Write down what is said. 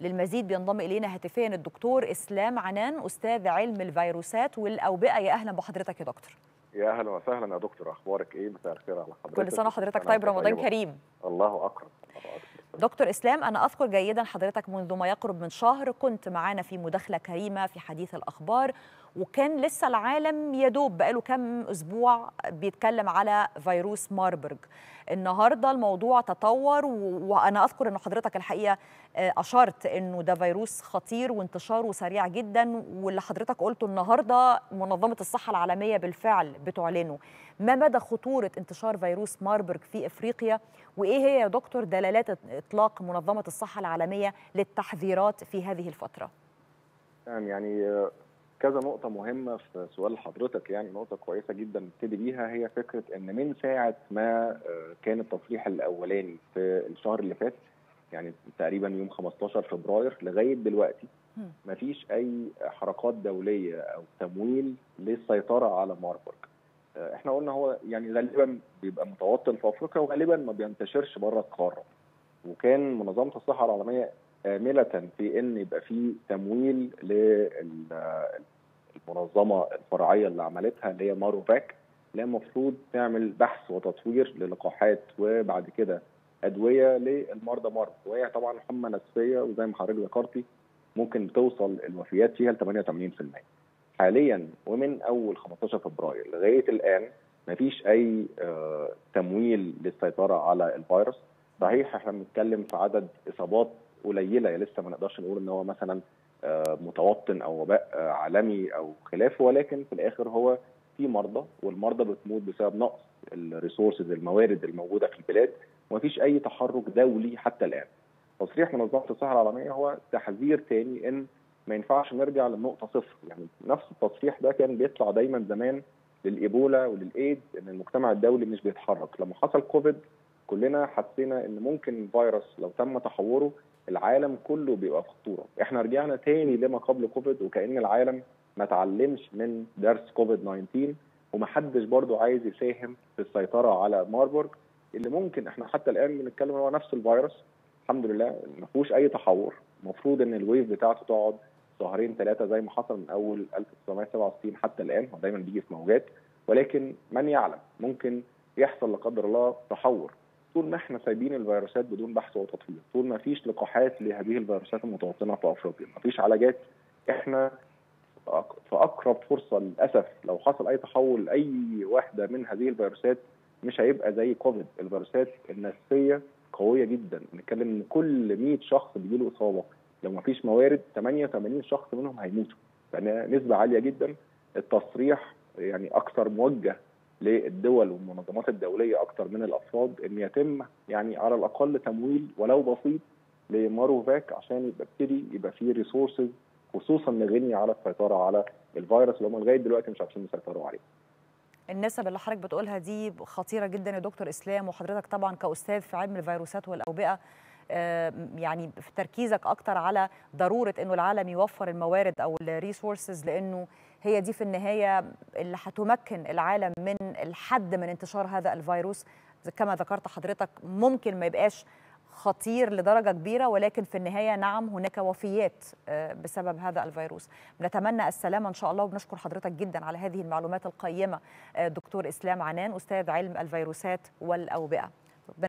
للمزيد بينضم الينا هاتفيا الدكتور اسلام عنان استاذ علم الفيروسات والاوبئه يا اهلا بحضرتك يا دكتور يا اهلا وسهلا يا دكتور اخبارك ايه مساء الخير على حضرتك كل سنه وحضرتك طيب رمضان كريم الله اكرم دكتور اسلام انا اذكر جيدا حضرتك منذ ما يقرب من شهر كنت معانا في مداخله كريمه في حديث الاخبار وكان لسه العالم يدوب بقاله كام اسبوع بيتكلم على فيروس ماربرج النهارده الموضوع تطور وانا اذكر ان حضرتك الحقيقه اشرت انه ده فيروس خطير وانتشاره سريع جدا واللي حضرتك قلته النهارده منظمه الصحه العالميه بالفعل بتعلنه ما مدى خطوره انتشار فيروس ماربرج في افريقيا وايه هي يا دكتور دلالات اطلاق منظمه الصحه العالميه للتحذيرات في هذه الفتره يعني كذا نقطة مهمة في سؤال حضرتك يعني نقطة كويسة جدا نبتدي بيها هي فكرة إن من ساعة ما كان التصريح الأولاني في الشهر اللي فات يعني تقريبا يوم 15 فبراير لغاية دلوقتي مفيش أي حركات دولية أو تمويل للسيطرة على ماربرج. احنا قلنا هو يعني غالبا بيبقى متوطن في افريقيا وغالبا ما بينتشرش بره القاره. وكان منظمه الصحه العالميه آملة في ان يبقى في تمويل للمنظمه الفرعيه اللي عملتها اللي هي ماروفاك اللي هي المفروض تعمل بحث وتطوير للقاحات وبعد كده ادويه للمرضى مرض وهي طبعا حمى نسفيه وزي ما حضرتك ذكرتي ممكن توصل الوفيات فيها ل 88%. حاليا ومن اول 15 فبراير لغايه الان مفيش اي تمويل للسيطره على الفيروس صحيح احنا بنتكلم في عدد اصابات قليله لسه ما نقدرش نقول ان هو مثلا متوطن او وباء عالمي او خلافه ولكن في الاخر هو في مرضى والمرضى بتموت بسبب نقص الريسورسز الموارد الموجوده في البلاد ومفيش اي تحرك دولي حتى الان. تصريح منظمه الصحه العالميه هو تحذير تاني ان ما ينفعش نرجع للنقطه صفر يعني نفس التصريح ده كان بيطلع دايما زمان للايبولا وللايدز ان المجتمع الدولي مش بيتحرك لما حصل كوفيد كلنا حسينا ان ممكن الفيروس لو تم تحوره العالم كله بيبقى في خطوره احنا رجعنا تاني لما قبل كوفيد وكان العالم ما تعلمش من درس كوفيد 19 ومحدش برضو عايز يساهم في السيطره على ماربورج اللي ممكن احنا حتى الان بنتكلم هو نفس الفيروس الحمد لله ما فيهوش اي تحور المفروض ان الويف بتاعته تقعد شهرين ثلاثه زي ما حصل من اول 1967 حتى الان هو دايما بيجي في موجات ولكن من يعلم ممكن يحصل لا قدر الله تحور طول ما احنا سايبين الفيروسات بدون بحث وتطوير طول ما فيش لقاحات لهذه الفيروسات المتوطنه في افريقيا ما فيش علاجات احنا في اقرب فرصه للاسف لو حصل اي تحول لاي واحده من هذه الفيروسات مش هيبقى زي كوفيد الفيروسات النفسيه قويه جدا بنتكلم ان كل 100 شخص بيجيله اصابه لو ما فيش موارد 88 شخص منهم هيموتوا يعني نسبه عاليه جدا التصريح يعني اكثر موجه للدول والمنظمات الدوليه اكثر من الافراد ان يتم يعني على الاقل تمويل ولو بسيط لماروفاك عشان يبقى ابتدي يبقى فيه ريسورسز خصوصا نغني على السيطره على الفيروس اللي هم لغايه دلوقتي مش عارفين يسيطروا عليه. النسب اللي حضرتك بتقولها دي خطيره جدا يا دكتور اسلام وحضرتك طبعا كاستاذ في علم الفيروسات والاوبئه يعني في تركيزك اكتر على ضروره انه العالم يوفر الموارد او الريسورسز لانه هي دي في النهايه اللي هتمكن العالم من الحد من انتشار هذا الفيروس كما ذكرت حضرتك ممكن ما يبقاش خطير لدرجه كبيره ولكن في النهايه نعم هناك وفيات بسبب هذا الفيروس نتمنى السلامه ان شاء الله وبنشكر حضرتك جدا على هذه المعلومات القيمه دكتور اسلام عنان استاذ علم الفيروسات والاوبئه